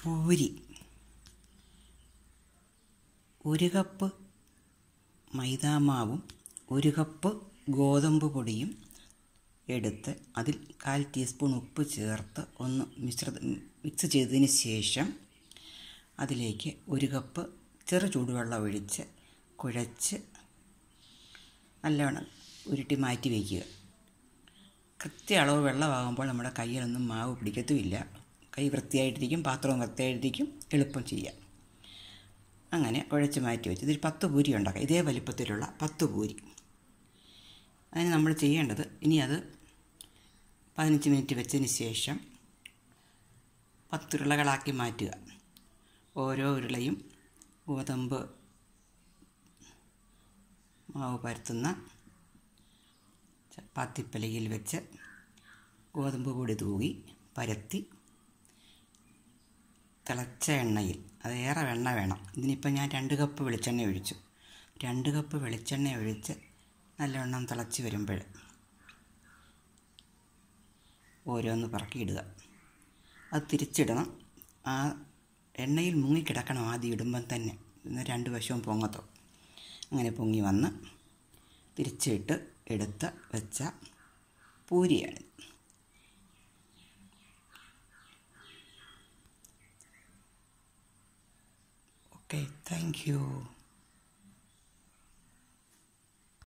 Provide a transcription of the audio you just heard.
പൂരി ഒരു കപ്പ് മൈദാമാവും ഒരു കപ്പ് ഗോതമ്പ് പൊടിയും എടുത്ത് അതിൽ കാൽ ടീസ്പൂൺ ഉപ്പ് ചേർത്ത് ഒന്ന് മിശ്രിത മിക്സ് ചെയ്തതിന് ശേഷം അതിലേക്ക് ഒരു കപ്പ് ചെറു ചൂടുവെള്ളം ഒഴിച്ച് കുഴച്ച് നല്ലവണ്ണം ഉരുട്ടി മാറ്റി വയ്ക്കുക കൃത്യ അളവ് വെള്ളമാകുമ്പോൾ നമ്മുടെ കയ്യിലൊന്നും മാവ് പിടിക്കത്തുമില്ല കൈ വൃത്തിയായിട്ടിരിക്കും പാത്രവും വൃത്തിയായിട്ടിരിക്കും എളുപ്പം ചെയ്യാം അങ്ങനെ കുഴച്ച് മാറ്റി വെച്ച് ഇതിൽ പത്ത് പൂരി ഉണ്ടാക്കാം ഇതേ വലിപ്പത്തിലുള്ള പത്ത് പൂരി അതിന് നമ്മൾ ചെയ്യേണ്ടത് ഇനി അത് പതിനഞ്ച് മിനിറ്റ് വെച്ചതിന് ശേഷം പത്തുരുളകളാക്കി മാറ്റുക ഓരോ ഉരുളയും ഗോതമ്പ് മാവ് പരത്തുന്ന ചപ്പാത്തിപ്പലകയിൽ വെച്ച് ഗോതമ്പ് പൊടി തൂകി പരത്തി തിളച്ച എണ്ണയിൽ അത് ഏറെ എണ്ണ വേണം ഇതിനിപ്പോൾ ഞാൻ രണ്ട് കപ്പ് വെളിച്ചെണ്ണ ഒഴിച്ചു രണ്ട് കപ്പ് വെളിച്ചെണ്ണ ഒഴിച്ച് നല്ലവണ്ണം തിളച്ച് വരുമ്പോൾ ഓരോന്ന് പറക്കിയിടുക അത് തിരിച്ചിടണം ആ എണ്ണയിൽ മുങ്ങിക്കിടക്കണം ആദ്യം ഇടുമ്പം തന്നെ ഇന്ന് രണ്ട് വശവും പൊങ്ങത്തോ അങ്ങനെ പൊങ്ങി വന്ന് തിരിച്ചിട്ട് എടുത്ത് വെച്ച പൂരിയാണ് ഓക്കെ താങ്ക് യു